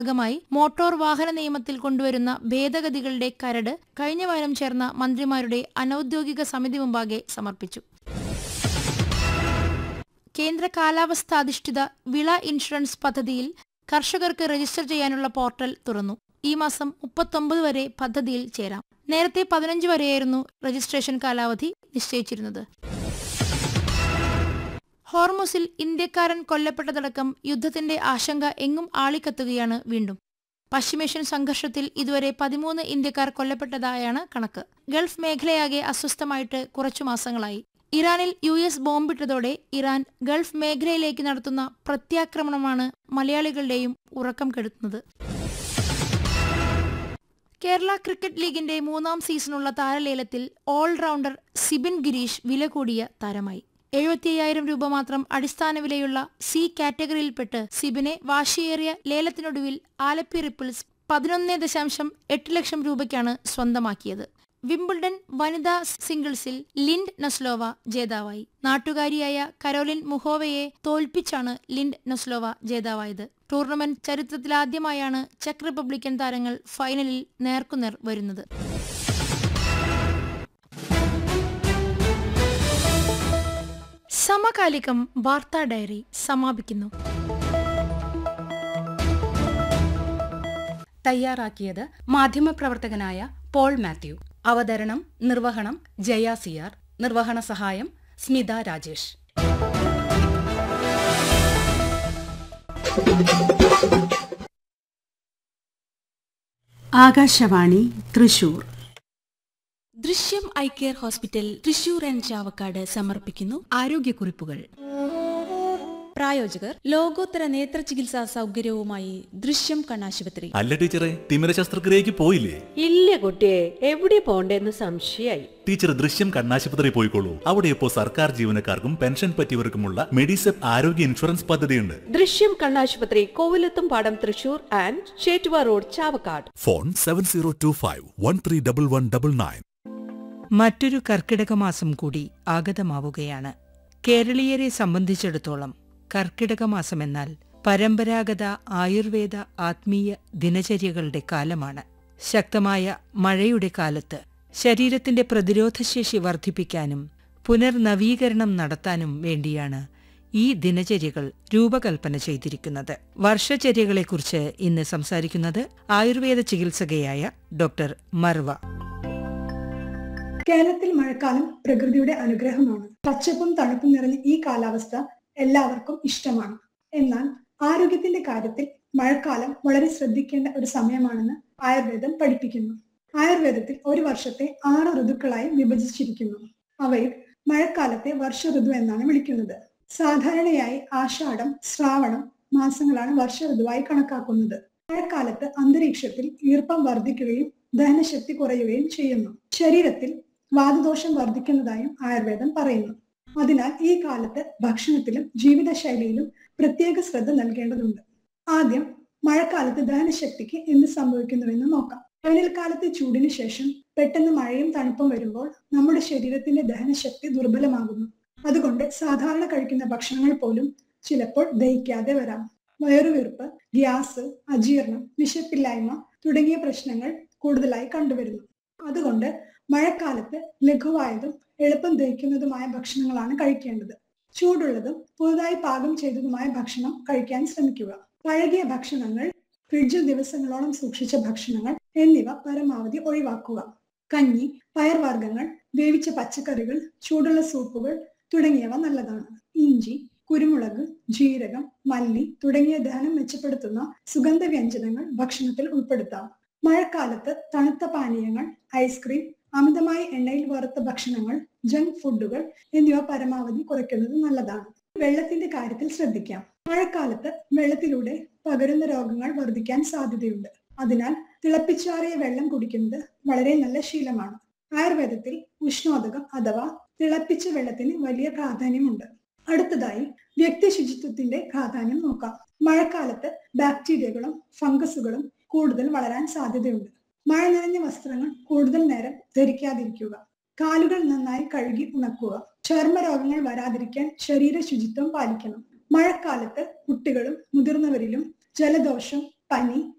ഭാഗമായി മോട്ടോർ വാഹന നിയമത്തിൽ കൊണ്ടുവരുന്ന ഭേദഗതികളുടെ കരട് കഴിഞ്ഞ വാരം ചേർന്ന മന്ത്രിമാരുടെ അനൌദ്യോഗിക സമിതി മുമ്പാകെ സമർപ്പിച്ചു കേന്ദ്ര കാലാവസ്ഥാധിഷ്ഠിത വിള ഇൻഷുറൻസ് പദ്ധതിയിൽ കർഷകർക്ക് രജിസ്റ്റർ ചെയ്യാനുള്ള പോർട്ടൽ തുറന്നു ഈ മാസം മുപ്പത്തൊമ്പത് വരെ പദ്ധതിയിൽ ചേരാം നേരത്തെ പതിനഞ്ച് വരെയായിരുന്നു രജിസ്ട്രേഷൻ കാലാവധി നിശ്ചയിച്ചിരുന്നത് ഹോർമുസിൽ ഇന്ത്യക്കാരൻ കൊല്ലപ്പെട്ടതടക്കം യുദ്ധത്തിന്റെ ആശങ്ക എങ്ങും ആളിക്കത്തുകയാണ് വീണ്ടും പശ്ചിമേഷ്യൻ സംഘർഷത്തിൽ ഇതുവരെ പതിമൂന്ന് ഇന്ത്യക്കാർ കൊല്ലപ്പെട്ടതായാണ് കണക്ക് ഗൾഫ് മേഖലയാകെ അസ്വസ്ഥമായിട്ട് കുറച്ചു മാസങ്ങളായി ഇറാനിൽ യു എസ് ബോംബിട്ടതോടെ ഇറാൻ ഗൾഫ് മേഖലയിലേക്ക് നടത്തുന്ന പ്രത്യാക്രമണമാണ് മലയാളികളുടെയും ഉറക്കം കെടുത്തുന്നത് കേരള ക്രിക്കറ്റ് ലീഗിന്റെ മൂന്നാം സീസണുള്ള താരലേലത്തിൽ ഓൾറൗണ്ടർ സിബിൻ ഗിരീഷ് വില കൂടിയ താരമായി എഴുപത്തിയ്യായിരം രൂപ മാത്രം അടിസ്ഥാന വിലയുള്ള സി കാറ്റഗറിയിൽപ്പെട്ട് സിബിനെ വാശിയേറിയ ലേലത്തിനൊടുവിൽ ആലപ്പി റിപ്പിൾസ് പതിനൊന്ന് ദശാംശം എട്ട് ലക്ഷം രൂപയ്ക്കാണ് സ്വന്തമാക്കിയത് വിംബിൾഡൺ വനിതാ സിംഗിൾസിൽ ലിൻഡ് നസ്ലോവ ജേതാവായി നാട്ടുകാരിയായ കരോലിൻ മുഹോവയെ തോൽപ്പിച്ചാണ് ലിൻഡ് നസ്ലോവ ജേതാവായത് ടൂർണമെന്റ് ചരിത്രത്തിലാദ്യമായാണ് ചെക്ക് റിപ്പബ്ലിക്കൻ താരങ്ങൾ ഫൈനലിൽ നേർക്കുനേർ വരുന്നത് സമകാലികം വാർത്താ ഡയറി സമാപിക്കുന്നു തയ്യാറാക്കിയത് മാധ്യമപ്രവർത്തകനായ പോൾ മാത്യു അവതരണം നിർവഹണം ജയ സിയാർ നിർവഹണ സഹായം Smitha Rajesh Akashvani Thrissur Drishyam eye care hospital Thrissur and Chavakkad സമർപ്പിക്കുന്നു ആരോഗ്യക്കുറിപ്പുകൾ പ്രായോജകർ ലോകോത്തര നേത്ര ചികിത്സാ സൗകര്യവുമായി ദൃശ്യം കണ്ണാശുപത്രി അല്ല ടീച്ചറെ തിമിര ശസ്ത്രക്രിയക്ക് പോയില്ലേ ഇല്ല കുട്ടിയെ എവിടെ പോണ്ടേന്ന് സംശയായി ടീച്ചർ ദൃശ്യം കണ്ണാശുപത്രി പോയിക്കോളൂ അവിടെ ഇപ്പോൾ സർക്കാർ ജീവനക്കാർക്കും പെൻഷൻ പറ്റിയവർക്കുമുള്ള മെഡിസെപ്പ് ആരോഗ്യ ഇൻഷുറൻസ് പദ്ധതിയുണ്ട് ദൃശ്യം കണ്ണാശുപത്രി Kovilathumpadam Thrissur and Chettuva road Chavakkad phone seven zero two five one three double one double nine മറ്റൊരു കർക്കിടക മാസം കൂടി ആഗതമാവുകയാണ് കേരളീയരെ സംബന്ധിച്ചിടത്തോളം കർക്കിടക മാസമെന്നാൽ പരമ്പരാഗത ആയുർവേദ ആത്മീയ ദിനചര്യകളുടെ കാലമാണ് ശക്തമായ മഴയുടെ കാലത്ത് ശരീരത്തിന്റെ പ്രതിരോധശേഷി വർദ്ധിപ്പിക്കാനും പുനർനവീകരണം നടത്താനും വേണ്ടിയാണ് ഈ ദിനചര്യകൾ രൂപകൽപ്പന ചെയ്തിരിക്കുന്നത് വർഷചര്യകളെക്കുറിച്ച് ഇന്ന് സംസാരിക്കുന്നത് ആയുർവേദ ചികിത്സകയായ ഡോക്ടർ മർവ കേരളത്തിൽ മഴക്കാലം പ്രകൃതിയുടെ അനുഗ്രഹമാണ് പച്ചപ്പും തണുപ്പും നിറഞ്ഞ ഈ കാലാവസ്ഥ എല്ലാവർക്കും ഇഷ്ടമാണ് എന്നാൽ ആരോഗ്യത്തിന്റെ കാര്യത്തിൽ മഴക്കാലം വളരെ ശ്രദ്ധിക്കേണ്ട ഒരു സമയമാണെന്ന് ആയുർവേദം പഠിപ്പിക്കുന്നു ആയുർവേദത്തിൽ ഒരു വർഷത്തെ ആറ് ഋതുക്കളായി വിഭജിച്ചിരിക്കുന്നു അവയിൽ മഴക്കാലത്തെ വർഷ ഋതു എന്നാണ് വിളിക്കുന്നത് സാധാരണയായി ആഷാഢം ശ്രാവണം മാസങ്ങളാണ് വർഷ ഋതുവായി കണക്കാക്കുന്നത് മഴക്കാലത്ത് അന്തരീക്ഷത്തിൽ ഈർപ്പം വർദ്ധിക്കുകയും ദഹനശക്തി കുറയുകയും ചെയ്യുന്നു ശരീരത്തിൽ വാതദോഷം വർദ്ധിക്കുന്നതായും ആയുർവേദം പറയുന്നു അതിനാൽ ഈ കാലത്ത് ഭക്ഷണത്തിലും ജീവിതശൈലിയിലും പ്രത്യേക ശ്രദ്ധ നൽകേണ്ടതുണ്ട് ആദ്യം മഴക്കാലത്ത് ദഹനശക്തിക്ക് എന്ത് സംഭവിക്കുന്നുവെന്ന് നോക്കാം വേനൽക്കാലത്തെ ചൂടിന് ശേഷം പെട്ടെന്ന് മഴയും തണുപ്പും വരുമ്പോൾ നമ്മുടെ ശരീരത്തിന്റെ ദഹനശക്തി ദുർബലമാകുന്നു അതുകൊണ്ട് സാധാരണ കഴിക്കുന്ന ഭക്ഷണങ്ങൾ പോലും ചിലപ്പോൾ ദഹിക്കാതെ വരാം വയറുവീർപ്പ് ഗ്യാസ് അജീർണം വിശപ്പില്ലായ്മ തുടങ്ങിയ പ്രശ്നങ്ങൾ കൂടുതലായി കണ്ടുവരുന്നു അതുകൊണ്ട് മഴക്കാലത്ത് ലഘുവായതും എളുപ്പം ദഹിക്കുന്നതുമായ ഭക്ഷണങ്ങളാണ് കഴിക്കേണ്ടത് ചൂടുള്ളതും പുതുതായി പാകം ചെയ്തതുമായ ഭക്ഷണം കഴിക്കാൻ ശ്രമിക്കുക പഴകിയ ഭക്ഷണങ്ങൾ ഫ്രിഡ്ജിൽ ദിവസങ്ങളോളം സൂക്ഷിച്ച ഭക്ഷണങ്ങൾ എന്നിവ പരമാവധി ഒഴിവാക്കുക കഞ്ഞി പയർവർഗ്ഗങ്ങൾ വേവിച്ച പച്ചക്കറികൾ ചൂടുള്ള സൂപ്പുകൾ തുടങ്ങിയവ നല്ലതാണ് ഇഞ്ചി കുരുമുളക് ജീരകം മല്ലി തുടങ്ങിയ ദഹനം മെച്ചപ്പെടുത്തുന്ന സുഗന്ധ വ്യഞ്ജനങ്ങൾ ഭക്ഷണത്തിൽ ഉൾപ്പെടുത്താം മഴക്കാലത്ത് തണുത്ത പാനീയങ്ങൾ ഐസ്ക്രീം അമിതമായി എണ്ണയിൽ വറുത്ത ഭക്ഷണങ്ങൾ ജങ്ക് ഫുഡുകൾ എന്നിവ പരമാവധി കുറയ്ക്കുന്നത് നല്ലതാണ് വെള്ളത്തിന്റെ കാര്യത്തിൽ ശ്രദ്ധിക്കാം മഴക്കാലത്ത് വെള്ളത്തിലൂടെ പകരുന്ന രോഗങ്ങൾ വർദ്ധിക്കാൻ സാധ്യതയുണ്ട് അതിനാൽ തിളപ്പിച്ചാറിയ വെള്ളം കുടിക്കുന്നത് വളരെ നല്ല ശീലമാണ് ആയുർവേദത്തിൽ ഉഷ്ണോദകം അഥവാ തിളപ്പിച്ച വെള്ളത്തിന് വലിയ പ്രാധാന്യമുണ്ട് അടുത്തതായി വ്യക്തി ശുചിത്വത്തിന്റെ പ്രാധാന്യം നോക്കാം മഴക്കാലത്ത് ബാക്ടീരിയകളും ഫംഗസുകളും കൂടുതൽ വളരാൻ സാധ്യതയുണ്ട് മഴ നിറഞ്ഞ വസ്ത്രങ്ങൾ കൂടുതൽ നേരം ധരിക്കാതിരിക്കുക കാലുകൾ നന്നായി കഴുകി ഉണക്കുക ചർമ്മരോഗങ്ങൾ വരാതിരിക്കാൻ ശരീര ശുചിത്വം പാലിക്കണം മഴക്കാലത്ത് കുട്ടികളും മുതിർന്നവരിലും ജലദോഷം പനി